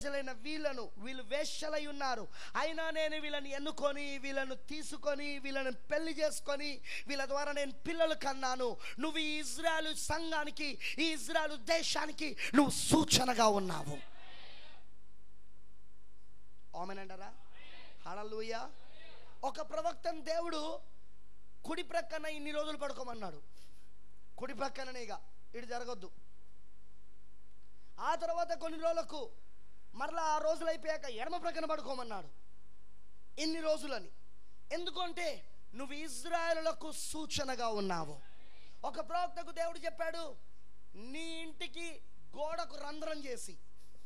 ప్రజలైన వీళ్ళను వీళ్ళు వేశ్యలై ఉన్నారు అయినా నేను వీళ్ళని ఎన్నుకొని వీళ్ళను తీసుకొని వీళ్ళని పెళ్లి చేసుకొని వీళ్ళ ద్వారా నేను పిల్లలు కన్నాను నువ్వు ఈ ఇజ్రాయలు సంఘానికి ఈ ఇజ్రాయలు దేశానికి నువ్వు సూచనగా ఉన్నావు ఆమెనంటారా హడలుయ ఒక ప్రవక్తను దేవుడు కుడి ప్రక్కన ఇన్ని రోజులు పడుకోమన్నాడు కుడి ప్రక్కననే ఇక ఇటు జరగొద్దు ఆ తర్వాత కొన్ని రోజులకు మరలా ఆ రోజులు అయిపోయాక ఎడమ ప్రక్కన పడుకోమన్నాడు ఇన్ని రోజులని ఎందుకంటే నువ్వు ఇజ్రాయలులకు సూచనగా ఉన్నావు ఒక ప్రవక్తకు దేవుడు చెప్పాడు నీ ఇంటికి గోడకు రంధ్రం చేసి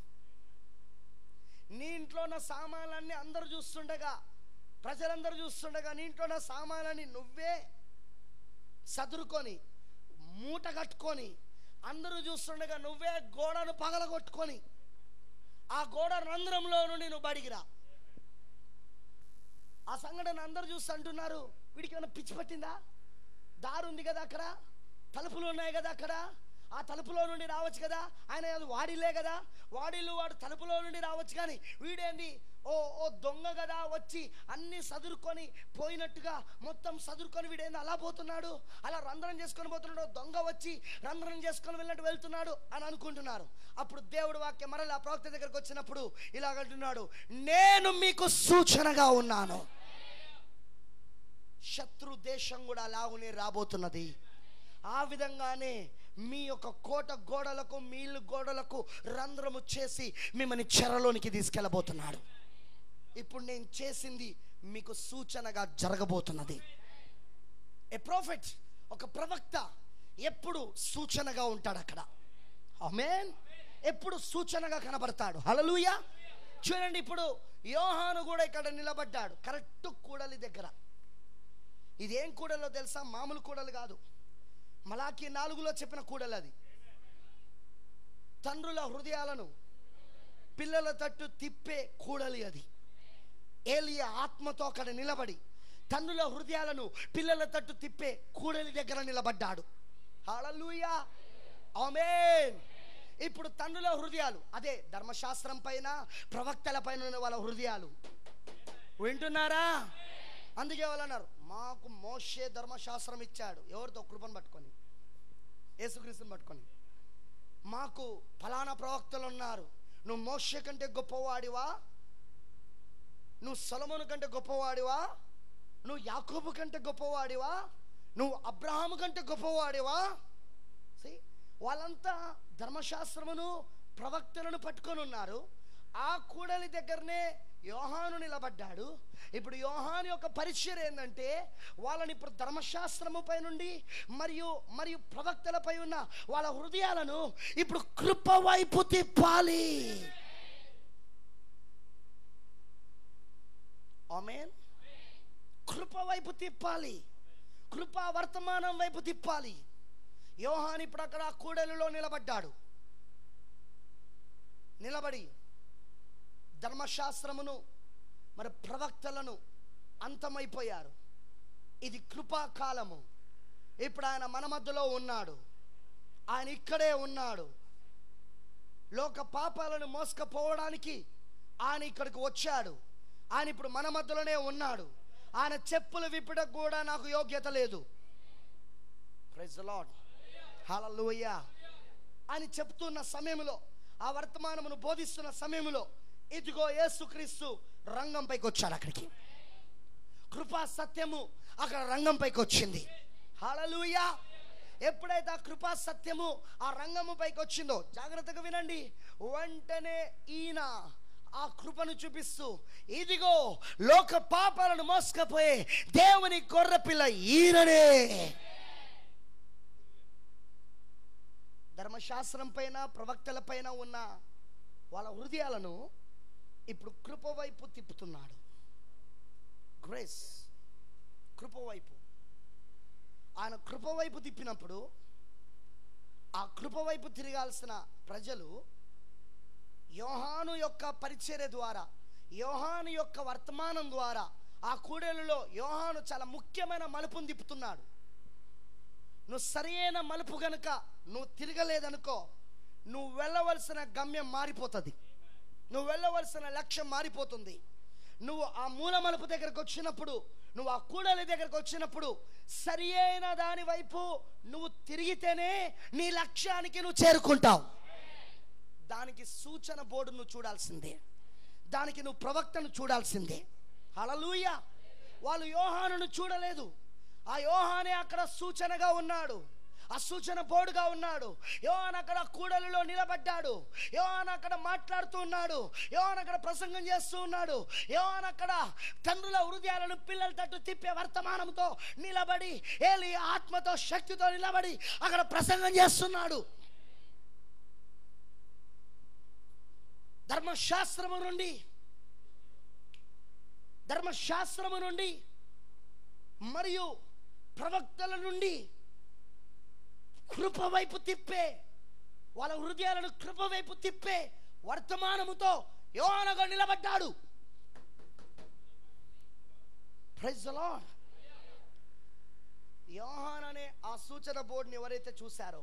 నీ ఇంట్లో ఉన్న సామాన్లన్నీ అందరూ చూస్తుండగా ప్రజలందరూ చూస్తుండగా నీ ఇంట్లో ఉన్న సామాన్లని నువ్వే సదురుకొని మూట కట్టుకొని అందరూ చూస్తుండగా నువ్వే గోడను పగలగొట్టుకొని ఆ గోడ రంధ్రంలో నుండి నువ్వు బడిగిరా ఆ సంఘటన అందరూ చూస్తూ అంటున్నారు వీడికి ఏమైనా పిచ్చి పట్టిందా దారి ఉంది కదా అక్కడ తలుపులు ఉన్నాయి కదా అక్కడ ఆ తలుపులో నుండి రావచ్చు కదా ఆయన అది వాడిలే కదా వాడిల్లు వాడు తలుపులో నుండి రావచ్చు కానీ వీడేంది ఓ ఓ దొంగ కదా వచ్చి అన్ని సదురుకొని పోయినట్టుగా మొత్తం సదురుకొని వీడేంది అలా పోతున్నాడు అలా రంధ్రం చేసుకొని పోతున్నాడు ఓ దొంగ వచ్చి రంధ్రం చేసుకొని వెళ్ళినట్టు వెళ్తున్నాడు అని అనుకుంటున్నారు అప్పుడు దేవుడు వాక్యం మరలా ఆ ప్రవక్త దగ్గరకు వచ్చినప్పుడు ఇలాగంటున్నాడు నేను మీకు సూచనగా ఉన్నాను శత్రు దేశం కూడా అలాగునే రాబోతున్నది ఆ విధంగానే మీ యొక్క కోట గోడలకు మీ ఇల్లు గోడలకు రంధ్రము చేసి మిమ్మల్ని చెరలోనికి తీసుకెళ్ళబోతున్నాడు ఇప్పుడు నేను చేసింది మీకు సూచనగా జరగబోతున్నది ఏ ప్రాఫిట్ ఒక ప్రవక్త ఎప్పుడు సూచనగా ఉంటాడు అక్కడ ఆమేన్ ఎప్పుడు సూచనగా కనబడతాడు హలలుయ చూడండి ఇప్పుడు యోహాను కూడా ఇక్కడ నిలబడ్డాడు కరెక్ట్ కూడలి దగ్గర ఇదేం కూడలో తెలుసా మామూలు కూడలు కాదు మలాకి నాలుగులో చెప్పిన కూడలు అది తండ్రుల హృదయాలను పిల్లల తట్టు తిప్పే కూడలి అది ఏలియా ఆత్మతో అక్కడ నిలబడి తండ్రుల హృదయాలను పిల్లల తట్టు తిప్పే కూడలి దగ్గర నిలబడ్డాడు హల్లెలూయా ఆమేన్ ఇప్పుడు తండ్రుల హృదయాలు అదే ధర్మశాస్త్రం పైన ప్రవక్తల పైన ఉన్న వాళ్ళ హృదయాలు వింటున్నారా అందుకే వాళ్ళు అన్నారు మాకు మోషే ధర్మశాస్త్రం ఇచ్చాడు ఎవరితో కృపను పట్టుకొని యేసుక్రీస్తుని పట్టుకొని మాకు ఫలానా ప్రవక్తలు ఉన్నారు నువ్వు మోషే కంటే గొప్పవాడివా నువ్వు సొలమును కంటే గొప్పవాడివా నువ్వు యాకోబు కంటే గొప్పవాడివా నువ్వు అబ్రహాము కంటే గొప్పవాడివా See? వాళ్ళంతా ధర్మశాస్త్రమును ప్రవక్తలను పట్టుకొని ఉన్నారు ఆ కూడలి దగ్గరనే యోహాను నిలబడ్డాడు ఇప్పుడు యోహాను యొక్క పరిచయం ఏంటంటే వాళ్ళని ఇప్పుడు ధర్మశాస్త్రముపై నుండి మరియు మరియు ప్రవక్తలపై ఉన్న వాళ్ళ హృదయాలను ఇప్పుడు కృప వైపు తిప్పాలి ఆమెన్ కృప వైపు తిప్పాలి కృప వర్తమానం వైపు తిప్పాలి యోహాన్ ఇప్పుడు అక్కడ ఆ కూడలిలో నిలబడ్డాడు నిలబడి ధర్మశాస్త్రమును మరి ప్రవక్తలను అంతమైపోయారు ఇది కృపాకాలము ఇప్పుడు ఆయన మన మధ్యలో ఉన్నాడు ఆయన ఇక్కడే ఉన్నాడు లోక పాపాలను మోసుకపోవడానికి ఆయన ఇక్కడికి వచ్చాడు ఆయన ఇప్పుడు మన మధ్యలోనే ఉన్నాడు ఆయన చెప్పులు విప్పడానికి కూడా నాకు యోగ్యత లేదు ప్రైజ్ లాడ్ హల్లెలూయా అని చెప్తున్న సమయంలో ఆ వర్తమానమును బోధిస్తున్న సమయంలో ఇదిగో యేసుక్రీస్తు రంగంపైకి వచ్చాడు అక్కడికి కృపా సత్యము అక్కడ రంగంపైకి వచ్చింది హల్లెలూయా ఎప్పుడైతే ఆ కృపా సత్యము ఆ రంగము పైకి వచ్చిందో జాగ్రత్తగా వినండి వెంటనే ఈయన ఆ కృపను చూపిస్తూ ఇదిగో లోక పాపాలను మోసుకపోయే దేవుని గొర్రెపిల్ల ఈయననే ధర్మశాస్త్రం పైన ప్రవక్తల పైన ఉన్న వాళ్ళ హృదయాలను ఇప్పుడు కృప వైపు తిప్పుతున్నాడు గ్రేస్ కృప వైపు ఆయన కృప వైపు తిప్పినప్పుడు ఆ కృప వైపు తిరగాల్సిన ప్రజలు యోహాను యొక్క పరిచర్య ద్వారా యోహాను యొక్క వర్తమానం ద్వారా ఆ కూడలిలో యోహాను చాలా ముఖ్యమైన మలుపును తిప్పుతున్నాడు నువ్వు సరైన మలుపు గనుక నువ్వు తిరగలేదనుకో నువ్వు వెళ్ళవలసిన గమ్యం మారిపోతుంది నువ్వు వెళ్ళవలసిన లక్ష్యం మారిపోతుంది నువ్వు ఆ మూల మలుపు దగ్గరకు వచ్చినప్పుడు నువ్వు ఆ కూడలి దగ్గరకు వచ్చినప్పుడు సరి అయిన దాని వైపు నువ్వు తిరిగితేనే నీ లక్ష్యానికి నువ్వు చేరుకుంటావు దానికి సూచన బోర్డు నువ్వు చూడాల్సిందే దానికి నువ్వు ప్రవక్తను చూడాల్సిందే హలలుయ వాళ్ళు యోహానును చూడలేదు ఆ యోహానే అక్కడ సూచనగా ఉన్నాడు ఆ సూచన బోర్డుగా ఉన్నాడు యోహాన్ అక్కడ కూడలిలో నిలబడ్డాడు యోహాన్ అక్కడ మాట్లాడుతూ ఉన్నాడు యోహాన్ అక్కడ ప్రసంగం చేస్తూ ఉన్నాడు యోహాన్ అక్కడ తండ్రుల హృదయాలను పిల్లల తట్టు తిప్పే వర్తమానంతో నిలబడి ఏలి ఆత్మతో శక్తితో నిలబడి అక్కడ ప్రసంగం చేస్తున్నాడు ధర్మశాస్త్రము నుండి ధర్మశాస్త్రము నుండి మరియు ప్రవక్తల నుండి కృప వైపు తిప్పే వాళ్ళ హృదయాలను కృప వైపు తిప్పే వర్తమానముతో యోనగా నిలబడ్డాడు ప్రైజ్ ద లార్డ్ యోహాన్ అనే ఆ సూచన బోర్డుని ఎవరైతే చూశారో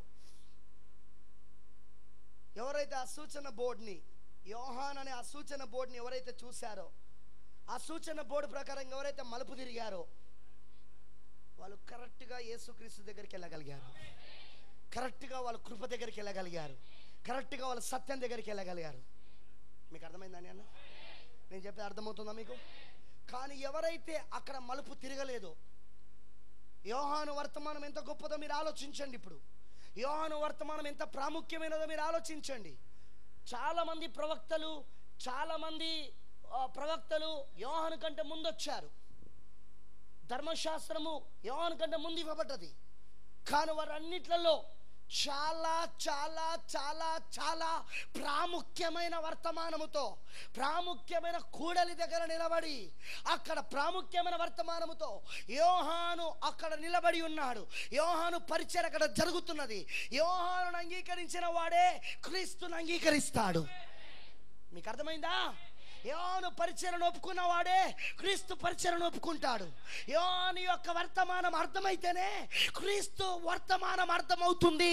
ఎవరైతే ఆ సూచన బోర్డుని యోహాన్ అనే ఆ సూచన బోర్డుని ఎవరైతే చూశారో ఆ సూచన బోర్డు ప్రకారం ఎవరైతే మలుపు తిరిగారో వాళ్ళు కరెక్ట్గా యేసుక్రీస్తు దగ్గరికి వెళ్ళగలిగారు కరెక్ట్గా వాళ్ళ కృప దగ్గరికి వెళ్ళగలిగారు కరెక్ట్గా వాళ్ళ సత్యం దగ్గరికి వెళ్ళగలిగారు మీకు అర్థమైందని అన్న నేను చెప్పేది అర్థమవుతుందా మీకు కానీ ఎవరైతే అక్కడ మలుపు తిరగలేదో యోహాను వర్తమానం ఎంత గొప్పదో మీరు ఆలోచించండి ఇప్పుడు యోహాను వర్తమానం ఎంత ప్రాముఖ్యమైనదో మీరు ఆలోచించండి చాలామంది ప్రవక్తలు చాలామంది ఆ, ప్రవక్తలు యోహాను కంటే ముందు వచ్చారు ధర్మశాస్త్రము యోహాను కంటే ముందు ఇవ్వబడ్డది కానీ వారన్నిట్లలో చాలా చాలా చాలా చాలా ప్రాముఖ్యమైన వర్తమానముతో ప్రాముఖ్యమైన కూడలి దగ్గర నిలబడి అక్కడ ప్రాముఖ్యమైన వర్తమానముతో యోహాను అక్కడ నిలబడి ఉన్నాడు యోహాను పరిచయం అక్కడ జరుగుతున్నది యోహాను అంగీకరించిన వాడే క్రీస్తుని అంగీకరిస్తాడు మీకు అర్థమైందా యోను పరిచయను ఒప్పుకున్న వాడే క్రీస్తు పరిచయను ఒప్పుకుంటాడు యోని యొక్క వర్తమానం అర్థమైతేనే క్రీస్తు వర్తమానం అర్థమవుతుంది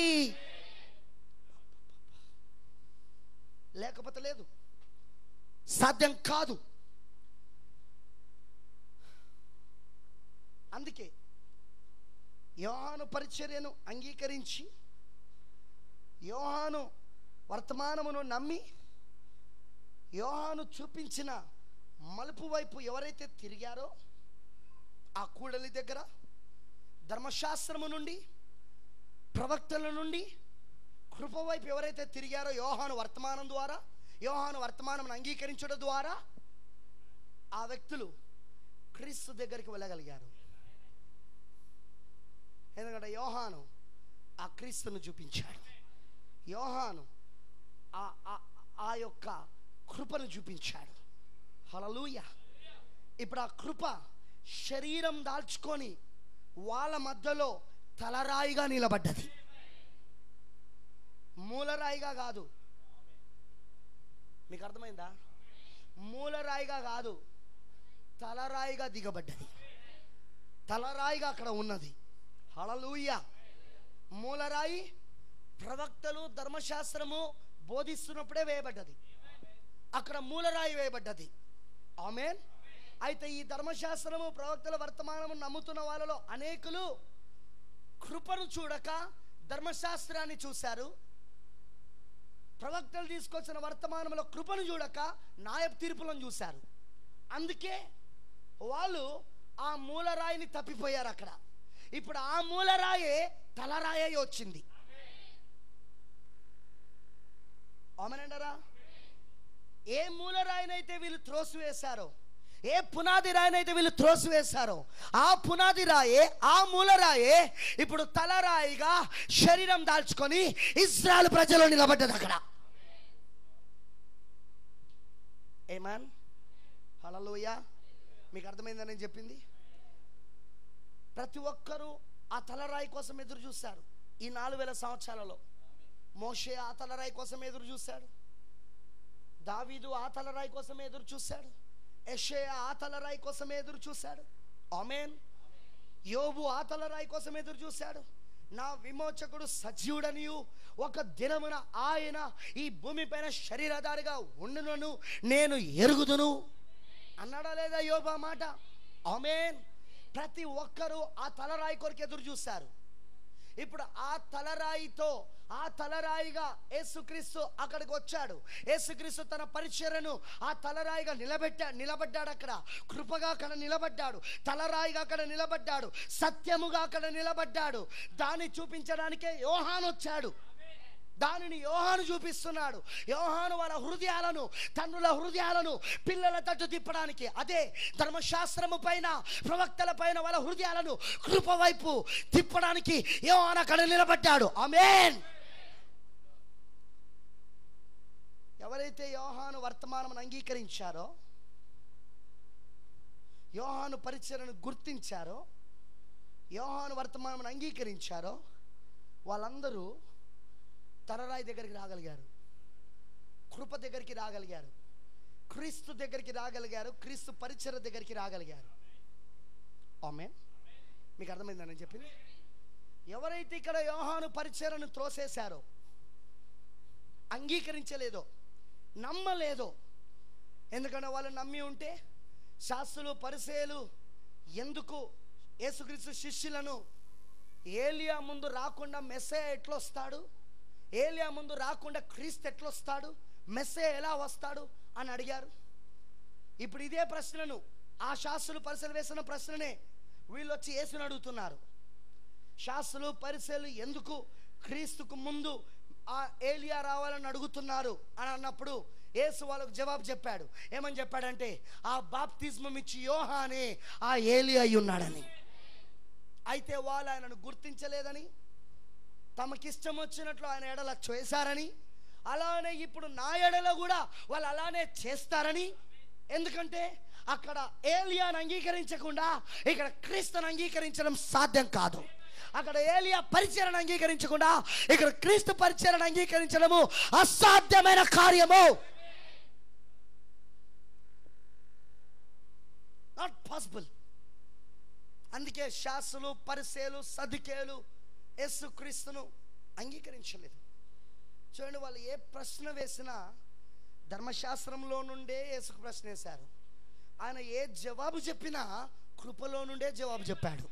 లేకపోతే లేదు సాధ్యం కాదు అందుకే యోహాను పరిచర్యను అంగీకరించి యోహాను వర్తమానమును నమ్మి యోహాను చూపించిన మలుపు వైపు ఎవరైతే తిరిగారో ఆ కూడలి దగ్గర ధర్మశాస్త్రము నుండి ప్రవక్తల నుండి కృప వైపు ఎవరైతే తిరిగారో యోహాను వర్తమానం ద్వారా యోహాను వర్తమానం అంగీకరించడం ద్వారా ఆ వ్యక్తులు క్రీస్తు దగ్గరికి వెళ్ళగలిగారు ఎందుకంటే యోహాను ఆ క్రీస్తును చూపించాడు యోహాను ఆ ఆ- ఆ యొక్క కృపను చూపించాడు హలలుయ ఇప్పుడు ఆ కృప శరీరం దాల్చుకొని వాళ్ళ మధ్యలో తలరాయిగా నిలబడ్డది మూలరాయిగా కాదు మీకు అర్థమైందా మూలరాయిగా కాదు తలరాయిగా దిగబడ్డది తలరాయిగా అక్కడ ఉన్నది హలలుయ మూలరాయి ప్రవక్తలు ధర్మశాస్త్రము బోధిస్తున్నప్పుడే వేయబడ్డది అక్కడ మూలరాయి వేయబడ్డది ఆమెన్ అయితే ఈ ధర్మశాస్త్రము ప్రవక్తల వర్తమానము నమ్ముతున్న వాళ్ళలో అనేకులు కృపను చూడక ధర్మశాస్త్రాన్ని చూశారు ప్రవక్తలు తీసుకొచ్చిన వర్తమానంలో కృపను చూడక న్యాయ తీర్పులను చూశారు అందుకే వాళ్ళు ఆ మూలరాయిని తప్పిపోయారు అక్కడ ఇప్పుడు ఆ మూలరాయే తలరాయే వచ్చింది అవునంటారా ఏ మూలరాయినైతే వీళ్ళు త్రోసివేశారో ఏ పునాది రాయినైతే వీళ్ళు త్రోసివేశారో ఆ పునాది రాయే ఆ మూలరాయే ఇప్పుడు తలరాయిగా శరీరం దాల్చుకొని ఇస్రాయల్ ప్రజలు నిలబడ్డది అక్కడ ఏమాన్ హలలోయ మీకు అర్థమైందని నేను చెప్పింది ప్రతి ఒక్కరూ ఆ తలరాయి కోసం ఎదురు చూశారు ఈ నాలుగు వేల సంవత్సరాలలో మోషే ఆ తలరాయి కోసం ఎదురు చూశాడు దావీదు ఆ తలరాయి కోసం ఎదురు చూశాడు యెషయా ఆ తలరాయి కోసం ఎదురు చూశాడు ఆమెన్ యోబు ఆ తలరాయి కోసం ఎదురు చూశాడు నా విమోచకుడు సజీవుడనియు ఒక దినమున ఆయన ఈ భూమిపైన శరీరధారిగా ఉండునను నేను ఎరుగుదును అన్నాడా లేదా యోబా మాట ఆమెన్ ప్రతి ఒక్కరూ ఆ తలరాయి కొరకు ఎదురు చూస్తారు ఇప్పుడు ఆ తలరాయితో ఆ తలరాయిగా యేసుక్రీస్తు అక్కడికి వచ్చాడు యేసుక్రీస్తు తన పరిచర్యను ఆ తలరాయిగా నిలబెట్టా నిలబడ్డాడు అక్కడ కృపగా అక్కడ నిలబడ్డాడు తలరాయిగా అక్కడ నిలబడ్డాడు సత్యముగా అక్కడ నిలబడ్డాడు దాన్ని చూపించడానికే యోహాన్ వచ్చాడు దానిని యోహాను చూపిస్తున్నాడు యోహాను వాళ్ళ హృదయాలను తండ్రుల హృదయాలను పిల్లల తట్టు తిప్పడానికి అదే ధర్మశాస్త్రము పైన ప్రవక్తల పైన వాళ్ళ హృదయాలను కృప వైపు తిప్పడానికి యోహాను అక్కడ నిలబడ్డాడు ఆమేన్ ఎవరైతే యోహాను వర్తమానం అంగీకరించారో యోహాను పరిచయను గుర్తించారో యోహాను వర్తమానం అంగీకరించారో వాళ్ళందరూ తలరాయి దగ్గరికి రాగలిగారు కృప దగ్గరికి రాగలిగారు క్రీస్తు దగ్గరికి రాగలిగారు క్రీస్తు పరిచయ దగ్గరికి రాగలిగారు ఆమె మీకు అర్థమైందని నేను చెప్పింది ఎవరైతే ఇక్కడ యోహాను పరిచయను త్రోసేశారో అంగీకరించలేదో నమ్మలేదో ఎందుకంటే వాళ్ళు నమ్మి ఉంటే శాస్త్రులు పరిసేలు ఎందుకు యేసుక్రీస్తు శిష్యులను ఏలియా ముందు రాకుండా మెస్సే ఎట్లొస్తాడు ఏలియా ముందు రాకుండా క్రీస్తు ఎట్లొస్తాడు మెస్సే ఎలా వస్తాడు అని అడిగారు ఇప్పుడు ఇదే ప్రశ్నను ఆ శాస్త్రులు పరిశీలన వేసిన ప్రశ్ననే వీళ్ళు వచ్చి యేసుని అడుగుతున్నారు శాస్త్రులు పరిశీలు ఎందుకు క్రీస్తుకు ముందు ఆ ఏలియా రావాలని అడుగుతున్నారు అని అన్నప్పుడు యేసు వాళ్ళకు జవాబు చెప్పాడు ఏమని చెప్పాడంటే ఆ బాప్తిజమం ఇచ్చి యోహానే ఆ ఏలియా అయి ఉన్నాడని అయితే వాళ్ళు ఆయనను గుర్తించలేదని తమకిష్టం వచ్చినట్లు ఆయన ఎడల చేశారని అలానే ఇప్పుడు నా ఎడల కూడా వాళ్ళు అలానే చేస్తారని ఎందుకంటే అక్కడ ఏలియాను అంగీకరించకుండా ఇక్కడ క్రీస్తుని అంగీకరించడం సాధ్యం కాదు అక్కడ ఏలియా పరిచయను అంగీకరించకుండా ఇక్కడ క్రీస్తు పరిచయను అంగీకరించడము అసాధ్యమైన కార్యము నాట్ పాసిబుల్ అందుకే శాస్త్రులు పరిసేలు సదికేలు యేసు క్రీస్తును అంగీకరించలేదు చూడండి వాళ్ళు ఏ ప్రశ్న వేసినా ధర్మశాస్త్రంలో నుండే యేసుకు ప్రశ్న వేశారు ఆయన ఏ జవాబు చెప్పినా కృపలో నుండే జవాబు చెప్పాడు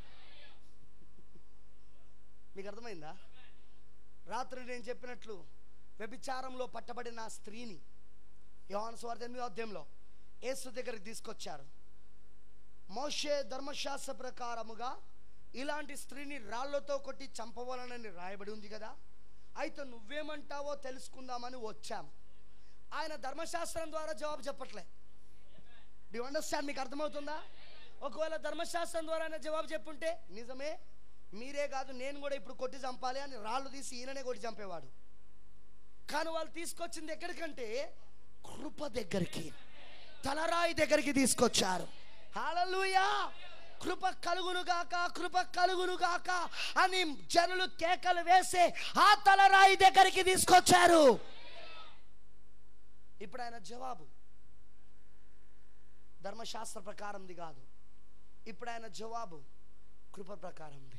మీకు అర్థమైందా రాత్రి నేను చెప్పినట్లు వ్యభిచారంలో పట్టబడిన ఆ స్త్రీని యోహాను స్వార్థ ఎనిమిదో అధ్యాయంలో యేసు దగ్గరికి తీసుకొచ్చారు మోషే ధర్మశాస్త్ర ప్రకారముగా ఇలాంటి స్త్రీని రాళ్లతో కొట్టి చంపవాలనని రాయబడి ఉంది కదా అయితే నువ్వేమంటావో తెలుసుకుందామని వచ్చాం ఆయన ధర్మశాస్త్రం ద్వారా జవాబు చెప్పట్లే డి అండర్స్టాండ్ మీకు అర్థమవుతుందా ఒకవేళ ధర్మశాస్త్రం ద్వారా ఆయన జవాబు చెప్పుంటే నిజమే మీరే కాదు నేను కూడా ఇప్పుడు కొట్టి చంపాలి అని రాళ్ళు తీసి ఈయననే కొట్టి చంపేవాడు కానీ వాళ్ళు తీసుకొచ్చింది ఎక్కడికంటే కృప దగ్గరికి తలరాయి దగ్గరికి తీసుకొచ్చారు హల్లెలూయా కృప కలుగును గాక కృప కలుగును గాక అని జనులు కేకలు వేసే ఆ తలరాయి దగ్గరికి తీసుకొచ్చారు ఇప్పుడు ఆయన జవాబు ధర్మశాస్త్ర ప్రకారంది కాదు ఇప్పుడు ఆయన జవాబు కృప ప్రకారంది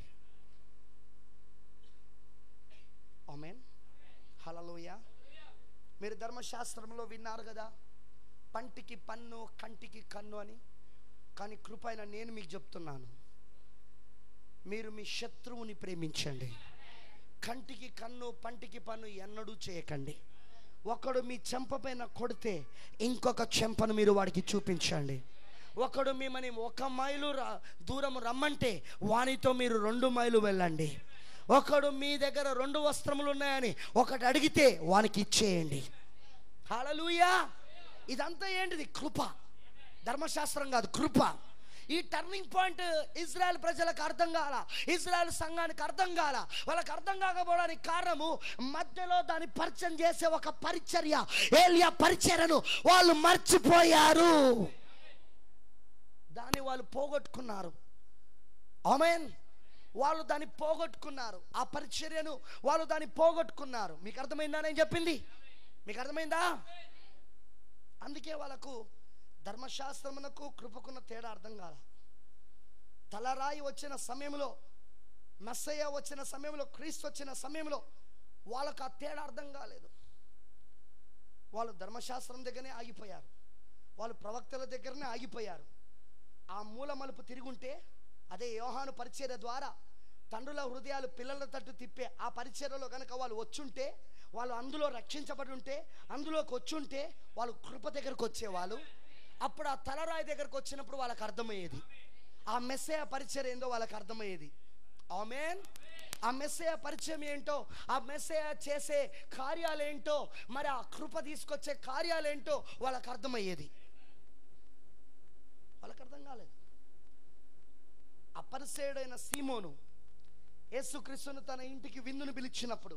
ఆమెన్ హలలోయ మీరు ధర్మశాస్త్రంలో విన్నారు కదా పంటికి పన్ను కంటికి కన్ను అని కానీ కృప అయిన నేను మీకు చెప్తున్నాను మీరు మీ శత్రువుని ప్రేమించండి కంటికి కన్ను పంటికి పన్ను ఎన్నడూ చేయకండి ఒకడు మీ చెంప పైన కొడితే ఇంకొక చెంపను మీరు వాడికి చూపించండి ఒకడు మిమ్మల్ని ఒక మైలు రా- దూరం రమ్మంటే వానితో మీరు రెండు మైలు వెళ్ళండి ఒకడు మీ దగ్గర రెండు వస్త్రములు ఉన్నాయని ఒకటి అడిగితే వానికి ఇచ్చేయండి హల్లెలూయా ఇదంతా ఏంటిది కృప ధర్మశాస్త్రం కాదు కృప ఈ టర్నింగ్ పాయింట్ ఇజ్రాయెల్ ప్రజలకు అర్థం కాల ఇజ్రాయెల్ సంఘానికి అర్థం కాల వాళ్ళకి అర్థం కాకపోవడానికి కారణము మధ్యలో దాన్ని పరిచయం చేసే ఒక పరిచర్య ఏలియా పరిచర్యను వాళ్ళు మర్చిపోయారు దాన్ని వాళ్ళు పోగొట్టుకున్నారు ఆమెన్ వాళ్ళు దాన్ని పోగొట్టుకున్నారు ఆ పరిచర్యను వాళ్ళు దాన్ని పోగొట్టుకున్నారు మీకు అర్థమైందా నేను చెప్పింది మీకు అర్థమైందా అందుకే వాళ్ళకు ధర్మశాస్త్రమునకు కృపకున్న తేడా అర్థం కాల తలరాయి వచ్చిన సమయంలో మెస్సయ్య వచ్చిన సమయంలో క్రీస్తు వచ్చిన సమయంలో వాళ్ళకు ఆ తేడా అర్థం కాలేదు వాళ్ళు ధర్మశాస్త్రం దగ్గరనే ఆగిపోయారు వాళ్ళు ప్రవక్తల దగ్గరనే ఆగిపోయారు ఆ మూల మలుపు తిరుగుంటే అదే యోహాను పరిచర్య ద్వారా తండ్రుల హృదయాలు పిల్లల తట్టు తిప్పే ఆ పరిచర్యలో కనుక వాళ్ళు వచ్చుంటే వాళ్ళు అందులో రక్షించబడి ఉంటే అందులోకి వచ్చుంటే వాళ్ళు కృప దగ్గరకు వచ్చేవాళ్ళు అప్పుడు ఆ తలరాయి దగ్గరకు వచ్చినప్పుడు వాళ్ళకి అర్థమయ్యేది ఆ మెస్సే పరిచయం ఏందో వాళ్ళకి అర్థమయ్యేది ఆమెన్ ఆ మెస్సే పరిచయం ఏంటో ఆ మెస్సే చేసే కార్యాలేంటో మరి ఆ కృప తీసుకొచ్చే కార్యాలేంటో వాళ్ళకి అర్థమయ్యేది వాళ్ళకి అర్థం కాలేదు అపరిసేయుడైన సీమోను యేసుక్రీస్తును తన ఇంటికి విందును పిలిచినప్పుడు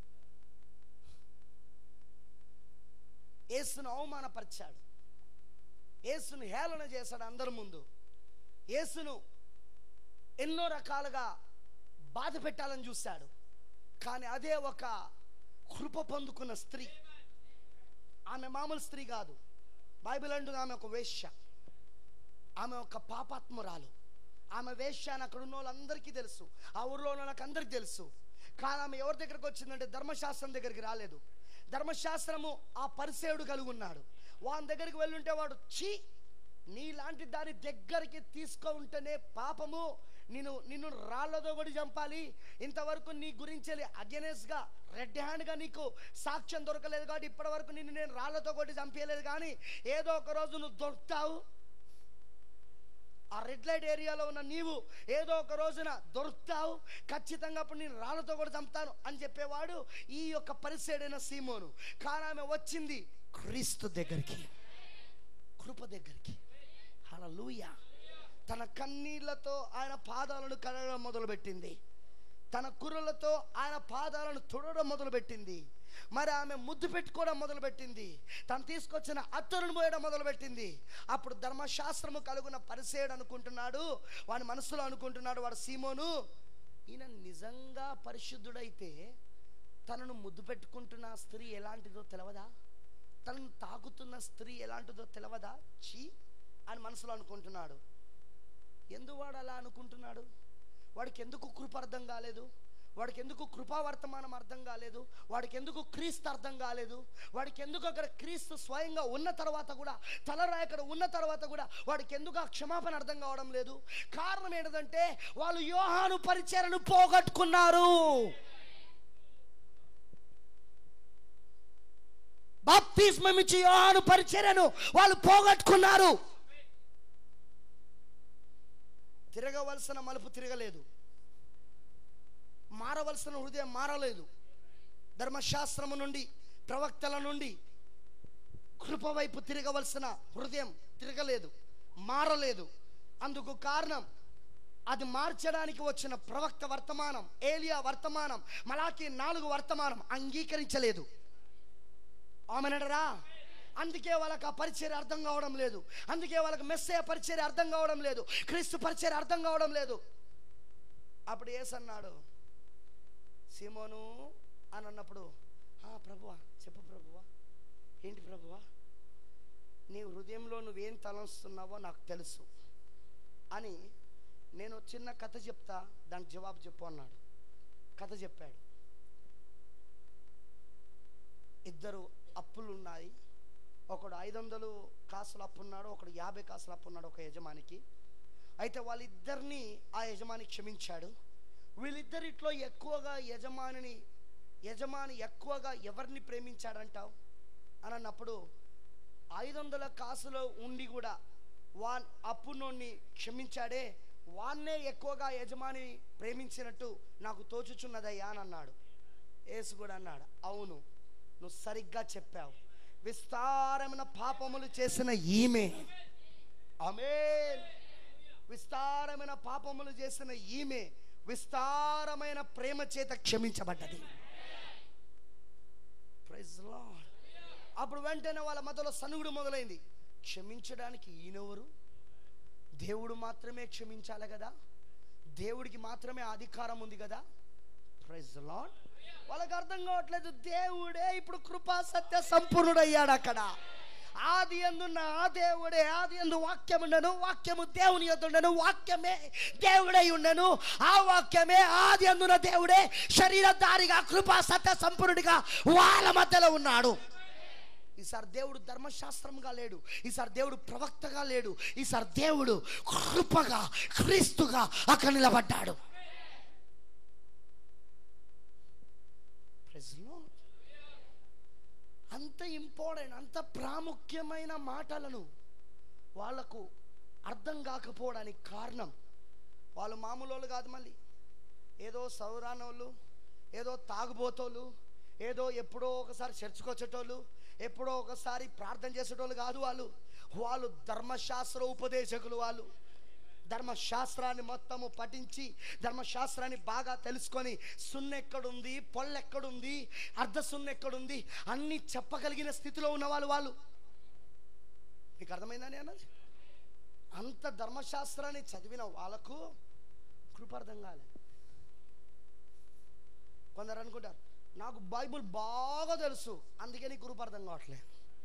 యేసును అవమానపరిచాడు యేసును హేళన చేశాడు అందరి ముందు యేసును ఎన్నో రకాలుగా బాధ పెట్టాలని చూశాడు కానీ అదే ఒక కృప పొందుకున్న స్త్రీ ఆమె మామూలు స్త్రీ కాదు బైబిల్ అంటుంది ఆమె ఒక వేశ్య ఆమె ఒక పాపాత్మురాలు ఆమె వేశ్య అని అక్కడ ఉన్న వాళ్ళందరికీ తెలుసు ఆ ఊర్లో ఉన్న వాళ్ళకి అందరికీ తెలుసు కానీ ఆమె ఎవరి దగ్గరికి వచ్చిందంటే ధర్మశాస్త్రం దగ్గరికి రాలేదు ధర్మశాస్త్రము ఆ పరిసేయుడు కలిగి ఉన్నాడు వాని దగ్గరికి వెళ్ళుంటే వాడు చీ నీలాంటి దాని దగ్గరికి తీసుకో ఉంటేనే పాపము నేను నిన్ను రాళ్లతో కూడా చంపాలి ఇంతవరకు నీ గురించి అగెనెస్ట్గా రెడ్ హ్యాండ్గా నీకు సాక్ష్యం దొరకలేదు కాబట్టి ఇప్పటి వరకు నిన్ను నేను రాళ్లతో కొట్టి చంపేయలేదు కానీ ఏదో ఒక రోజు నువ్వు దొరుకుతావు ఆ రెడ్ లైట్ ఏరియాలో ఉన్న నీవు ఏదో ఒక రోజున దొరుకుతావు ఖచ్చితంగా అప్పుడు నేను రాళ్ళతో కూడా చంపుతాను అని చెప్పేవాడు ఈ యొక్క పరిసేడైన సీమోను కానీ ఆమె వచ్చింది క్రీస్తు దగ్గరికి కృప దగ్గరికి హల్లెలూయా తన కన్నీళ్లతో ఆయన పాదాలను కడగడం మొదలుపెట్టింది తన కుర్రలతో ఆయన పాదాలను తుడడం మొదలుపెట్టింది మరి ఆమె ముద్దు పెట్టుకోవడం మొదలుపెట్టింది తను తీసుకొచ్చిన అత్తరును పోయడం మొదలుపెట్టింది అప్పుడు ధర్మశాస్త్రము కలుగున పరిసేడు అనుకుంటున్నాడు వాడి మనసులో అనుకుంటున్నాడు వాడు సీమోను ఈయన నిజంగా పరిశుద్ధుడైతే తనను ముద్దు పెట్టుకుంటున్న స్త్రీ ఎలాంటిదో తెలవదా తనను తాకుతున్న స్త్రీ ఎలాంటిదో తెలవదా చీ అని మనసులో అనుకుంటున్నాడు ఎందుకు వాడు అలా అనుకుంటున్నాడు వాడికి ఎందుకు కృప అర్థం కాలేదు వాడికి ఎందుకు కృపావర్తమానం అర్థం కాలేదు వాడికి ఎందుకు క్రీస్తు అర్థం కాలేదు వాడికి ఎందుకు అక్కడ క్రీస్తు స్వయంగా ఉన్న తర్వాత కూడా తలరాయి అక్కడ ఉన్న తర్వాత కూడా వాడికి ఎందుకు ఆ క్షమాపణ అర్థం కావడం లేదు కారణం ఏంటంటే వాళ్ళు యోహాను పరిచయను పోగొట్టుకున్నారు బాప్తిస్మం ఇచ్చి యోహాను పరిచర్యను వాళ్ళు పోగొట్టుకున్నారు తిరగవలసిన మలుపు తిరగలేదు మారవలసిన హృదయం మారలేదు ధర్మశాస్త్రము నుండి ప్రవక్తల నుండి కృప వైపు తిరగవలసిన హృదయం తిరగలేదు మారలేదు అందుకు కారణం అది మార్చడానికి వచ్చిన ప్రవక్త వర్తమానం ఏలియా వర్తమానం మలాకి నాలుగు వర్తమానం అంగీకరించలేదు ఆమెనడరా అందుకే వాళ్ళకి ఆ పరిచయం అర్థం కావడం లేదు అందుకే వాళ్ళకి మెస్సే పరిచయం అర్థం కావడం లేదు క్రీస్తు పరిచయం అర్థం కావడం లేదు అప్పుడు ఏసన్నాడు సీమోను అని అన్నప్పుడు "ఆ, ప్రభువా చెప్పు ప్రభువా ఏంటి ప్రభువా నీ హృదయంలో నువ్వేం తలంస్తున్నావో నాకు తెలుసు అని నేను చిన్న కథ చెప్తా దానికి జవాబు చెప్పు అన్నాడు కథ చెప్పాడు ఇద్దరు అప్పులు ఉన్నాయి ఒకడు ఐదు వందలు కాసులు అప్పు ఉన్నాడు ఒకడు యాభై కాసులు అప్పు ఉన్నాడు ఒక యజమానికి అయితే వాళ్ళిద్దరిని ఆ యజమాని క్షమించాడు వీళ్ళిద్దరిట్లో ఎక్కువగా యజమానిని యజమాని ఎక్కువగా ఎవరిని ప్రేమించాడంటావు అని అన్నప్పుడు ఐదు వందల కాసులో ఉండి కూడా వా అప్పునోడిని క్షమించాడే వాన్నే ఎక్కువగా యజమాని ప్రేమించినట్టు నాకు తోచుచున్నదయ్యా అని అన్నాడు యేసు కూడా అన్నాడు అవును నువ్వు సరిగ్గా చెప్పావు విస్తారమైన పాపములు చేసిన ఈమె ఆమె విస్తారమైన పాపములు చేసిన ఈమె విస్తారమైన ప్రేమ చేత క్షమించబడ్డది Praise the Lord. అప్పుడు వెంటనే వాళ్ళ మధ్యలో సనుగుడు మొదలైంది క్షమించడానికి ఈయనెవరు దేవుడు మాత్రమే క్షమించాలి కదా దేవుడికి మాత్రమే అధికారం ఉంది కదా ప్రైజ్ లాడ్ వాళ్ళకి అర్థం కావట్లేదు దేవుడే ఇప్పుడు కృపా సత్య సంపూర్ణుడయ్యాడు అక్కడ ఆది అందున్న ఆ దేవుడే ఆది అందు వాక్యం ఉండను వాక్యము దేవుని యొద్ద ఉండను వాక్యమే దేవుడై ఉండను ఆ వాక్యమే ఆది అందున్న దేవుడే శరీరధారిగా కృపా సత్య సంపూర్ణుడిగా వాళ్ళ మధ్యలో ఉన్నాడు ఈసారి దేవుడు ధర్మశాస్త్రంగా లేడు ఈసారి దేవుడు ప్రవక్తగా లేడు ఈసారి దేవుడు కృపగా క్రీస్తుగా అక్కడ నిలబడ్డాడు Praise the Lord. అంత ఇంపార్టెంట్ అంత ప్రాముఖ్యమైన మాటలను వాళ్ళకు అర్థం కాకపోవడానికి కారణం వాళ్ళు మామూలు వాళ్ళు కాదు మళ్ళీ ఏదో సౌరానోళ్ళు ఏదో తాగుబోతోళ్ళు ఏదో ఎప్పుడో ఒకసారి చర్చకు వచ్చేటోళ్ళు ఎప్పుడో ఒకసారి ప్రార్థన చేసేటోళ్ళు కాదు వాళ్ళు వాళ్ళు ధర్మశాస్త్ర ఉపదేశకులు వాళ్ళు ధర్మశాస్త్రాన్ని మొత్తము పఠించి ధర్మశాస్త్రాన్ని బాగా తెలుసుకొని సున్న ఎక్కడుంది పొల్ల ఎక్కడుంది అర్ధ సున్న ఎక్కడుంది అన్ని చెప్పగలిగిన స్థితిలో ఉన్న వాళ్ళు వాళ్ళు మీకు అర్థమైందని అన్నది అంత ధర్మశాస్త్రాన్ని చదివిన వాళ్ళకు కృప అర్థం కాలేదు కొందరు అనుకుంటారు నాకు బైబుల్ బాగా తెలుసు అందుకే నీ కృప అర్థం కావట్లేదు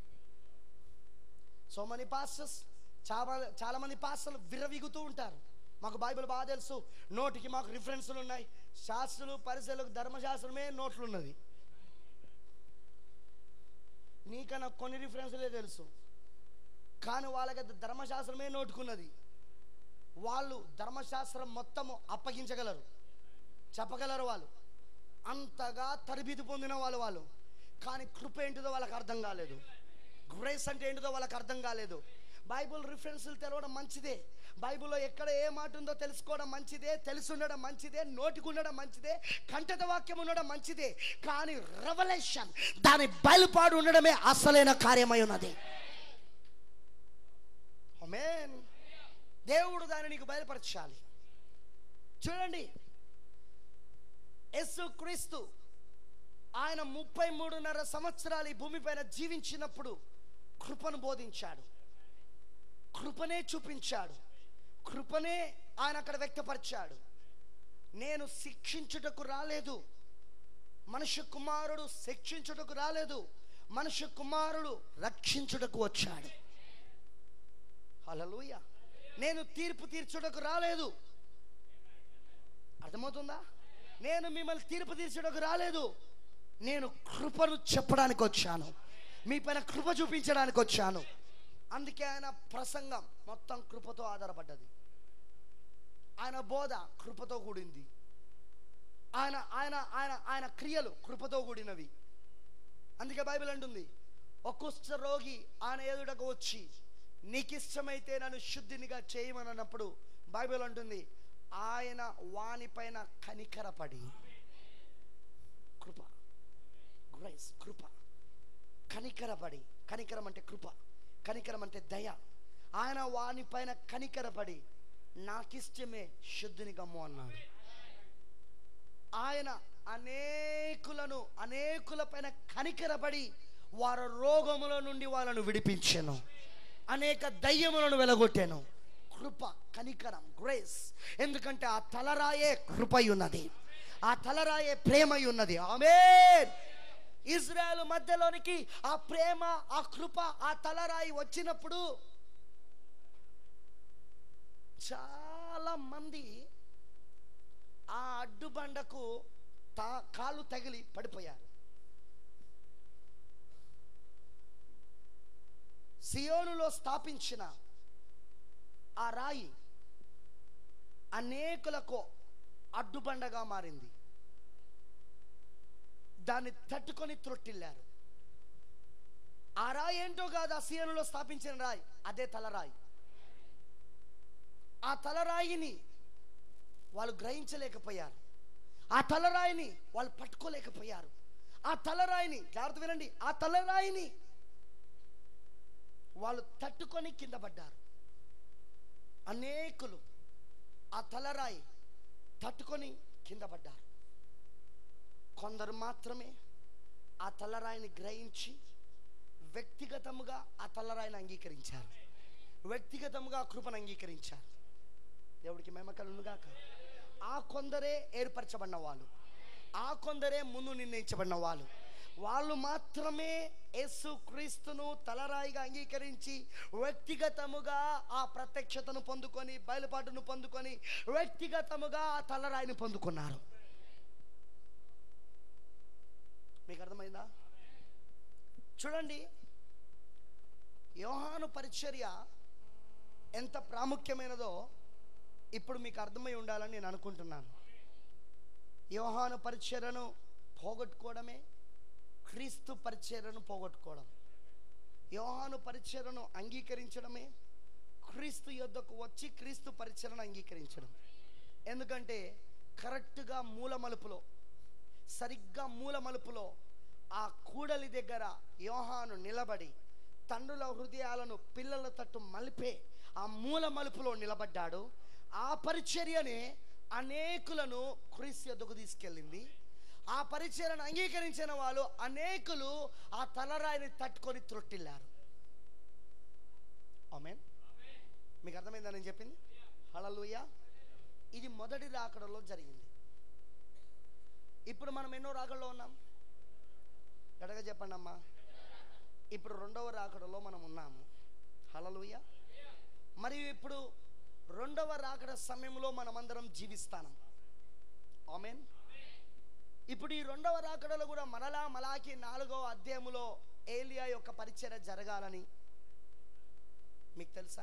సో మనీ పాస్టర్స్ చాలా చాలా మంది పాస్టర్లు విర్రవిగుతూ ఉంటారు మాకు బైబిల్ బాగా తెలుసు నోటికి మాకు రిఫరెన్స్లు ఉన్నాయి శాస్త్రులు పరిశీలకు ధర్మశాస్త్రమే నోట్లు ఉన్నది నీకన్నా కొన్ని రిఫరెన్స్లే తెలుసు కానీ వాళ్ళకి అది ధర్మశాస్త్రమే నోటుకున్నది వాళ్ళు ధర్మశాస్త్రం మొత్తము అప్పగించగలరు చెప్పగలరు వాళ్ళు అంతగా తరబిది పొందిన వాళ్ళు వాళ్ళు కానీ కృప ఏంటిదో వాళ్ళకి అర్థం కాలేదు గ్రేస్ అంటే ఏంటిదో వాళ్ళకి అర్థం కాలేదు బైబుల్ రిఫరెన్స్లు తెలవడం మంచిదే బైబిల్లో ఎక్కడ ఏ మాట ఉందో తెలుసుకోవడం మంచిదే తెలిసి ఉండడం మంచిదే నోటికి ఉండడం మంచిదే కంఠత వాక్యం ఉండడం మంచిదే కానీ రెవల్యూషన్ దాని బయలుపాడు ఉండడమే అసలైన కార్యమై ఉన్నది ఆమేన్ దేవుడు దాన్ని నీకు బయలుపరచాలి చూడండి యేసు క్రీస్తు ఆయన ముప్పై మూడున్నర సంవత్సరాలు ఈ భూమిపైన జీవించినప్పుడు కృపను బోధించాడు కృపనే చూపించాడు కృపనే ఆయన అక్కడ వ్యక్తపరిచాడు నేను శిక్షించుటకు రాలేదు మనుష్య కుమారుడు శిక్షించుటకు రాలేదు మనుష్య కుమారుడు రక్షించుటకు వచ్చాడు హల్లెలూయ నేను తీర్పు తీర్చుటకు రాలేదు అర్థమవుతుందా నేను మిమ్మల్ని తీర్పు తీర్చుటకు రాలేదు నేను కృపను చెప్పడానికి వచ్చాను మీ పైన కృప చూపించడానికి వచ్చాను అందుకే ఆయన ప్రసంగం మొత్తం కృపతో ఆధారపడ్డది ఆయన బోధ కృపతో కూడింది ఆయన ఆయన ఆయన ఆయన క్రియలు కృపతో కూడినవి అందుకే బైబిల్ అంటుంది ఒక కుష్ఠ రోగి ఆయన ఎదుటకు వచ్చి నీకు ఇష్టమైతే నన్ను శుద్ధినిగా చేయమని అన్నప్పుడు బైబిల్ అంటుంది ఆయన వానిపైన కనికరపడి కృప గ్రైస్ కృప కనికరపడి కనికరం అంటే కృప కనికరం అంటే దయ ఆయన వానిపైన కనికరపడి నాకిష్టమే శుద్ధిని గమ్ము అన్నాడు ఆయన అనేకులను అనేకుల పైన కనికరపడి వారి రోగముల నుండి వాళ్ళను విడిపించాను అనేక దయ్యములను వెలగొట్టాను కృప కనికరం గ్రేస్ ఎందుకంటే ఆ తలరాయే కృపై ఉన్నది ఆ తలరాయే ప్రేమై ఉన్నది ఆమె ఇజ్రాయెల్ మధ్యలోనికి ఆ ప్రేమ ఆ కృప ఆ తలరాయి వచ్చినప్పుడు చాలా మంది ఆ అడ్డుబండకు తా కాళ్ళు తగిలి పడిపోయారు సియోనులో స్థాపించిన ఆ రాయి అనేకులకు అడ్డుబండగా మారింది దాన్ని తట్టుకొని త్రొట్టిల్లారు ఆ రాయి ఏంటో కాదు ఆ సియోనులో స్థాపించిన రాయి అదే తలరాయి ఆ తలరాయిని వాళ్ళు గ్రహించలేకపోయారు ఆ తలరాయిని వాళ్ళు పట్టుకోలేకపోయారు ఆ తలరాయిని జాగ్రత్త వినండి ఆ తలరాయిని వాళ్ళు తట్టుకొని కింద పడ్డారు అనేకులు ఆ తలరాయి తట్టుకొని కింద పడ్డారు కొందరు మాత్రమే ఆ తలరాయిని గ్రహించి వ్యక్తిగతముగా ఆ తలరాయిని అంగీకరించారు వ్యక్తిగతముగా ఆ కృపను అంగీకరించారు దేవుడికి మేమకలుగాక ఆ కొందరే ఏర్పరచబడిన వాళ్ళు ఆ కొందరే ముందు నిర్ణయించబడిన వాళ్ళు వాళ్ళు మాత్రమే యేసు క్రీస్తును తలరాయిగా అంగీకరించి వ్యక్తిగతముగా ఆ ప్రత్యక్షతను పొందుకొని బయలుపాటును పొందుకొని వ్యక్తిగతముగా ఆ తలరాయిని పొందుకున్నారు మీకు అర్థమైందా చూడండి యోహాను పరిచర్య ఎంత ప్రాముఖ్యమైనదో ఇప్పుడు మీకు అర్థమై ఉండాలని నేను అనుకుంటున్నాను యోహాను పరిచర్యను పోగొట్టుకోవడమే క్రీస్తు పరిచర్యను పోగొట్టుకోవడం యోహాను పరిచర్యను అంగీకరించడమే క్రీస్తు యొద్దకు వచ్చి క్రీస్తు పరిచర్యను అంగీకరించడం ఎందుకంటే కరెక్ట్గా మూల మలుపులో సరిగ్గా మూల మలుపులో ఆ కూడలి దగ్గర యోహాను నిలబడి తండ్రుల హృదయాలను పిల్లల తట్టు మలిపే ఆ మూల మలుపులో నిలబడ్డాడు ఆ పరిచర్యనే అనేకులను క్రీస్తు యొద్దకు తీసుకెళ్ళింది ఆ పరిచర్యను అంగీకరించిన వాళ్ళు అనేకులు ఆ తలరాయిని తట్టుకొని త్రొట్టిల్లారు ఆమెన్ మీకు అర్థమైందా నేను చెప్పింది హలలుయ ఇది మొదటి రాకడలో జరిగింది ఇప్పుడు మనం ఎన్నో రాకడలో ఉన్నాం గడగా చెప్పండి అమ్మా ఇప్పుడు రెండవ రాకడలో మనం ఉన్నాము హలలుయ మరియు ఇప్పుడు రెండవ రాకడ సమయంలో మనమందరం జీవిస్తాం ఆమెన్ ఇప్పుడు ఈ రెండవ రాకడలో కూడా మరలా మలాకి నాలుగవ అధ్యాయములో ఏలియా యొక్క పరిచర్య జరగాలని మీకు తెలుసా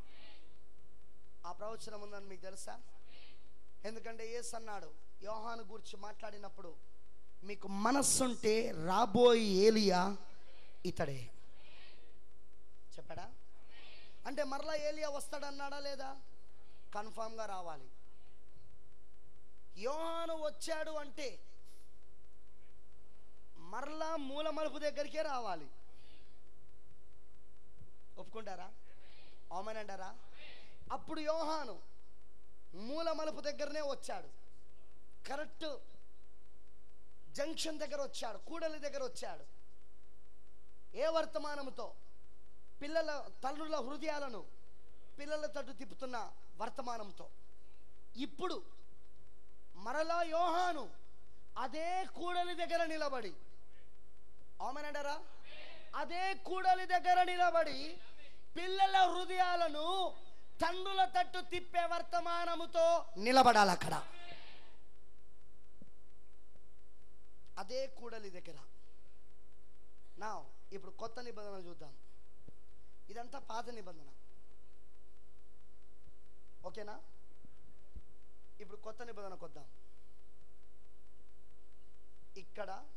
ఆ ప్రవచనం ఉందని మీకు తెలుసా ఎందుకంటే ఏస్ అన్నాడు యోహాను గురించి మాట్లాడినప్పుడు మీకు మనస్సుంటే రాబోయే ఏలియా ఇతడే చెప్పాడా అంటే మరలా ఏలియా వస్తాడన్నాడా లేదా కన్ఫామ్గా రావాలి యోహాను వచ్చాడు అంటే మరలా మూల మలుపు దగ్గరికే రావాలి ఒప్పుకుంటారా అవుమనంటారా అప్పుడు యోహాను మూల మలుపు దగ్గరనే వచ్చాడు కరెక్ట్ జంక్షన్ దగ్గర వచ్చాడు కూడలి దగ్గర వచ్చాడు ఏ వర్తమానముతో పిల్లల తల్లుల హృదయాలను పిల్లల తట్టు తిప్పుతున్న వర్తమానంతో ఇప్పుడు మరలా యోహాను అదే కూడలి దగ్గర నిలబడి ఆమెనంటారా అదే కూడలి దగ్గర నిలబడి పిల్లల హృదయాలను తండ్రుల తట్టు తిప్పే వర్తమానముతో నిలబడాలి అక్కడ అదే కూడలి దగ్గర నా ఇప్పుడు కొత్త నిబంధన చూద్దాం ఇదంతా పాత నిబంధన ఓకేనా ఇప్పుడు కొత్త నిబంధనకు వద్దాం ఇక్కడ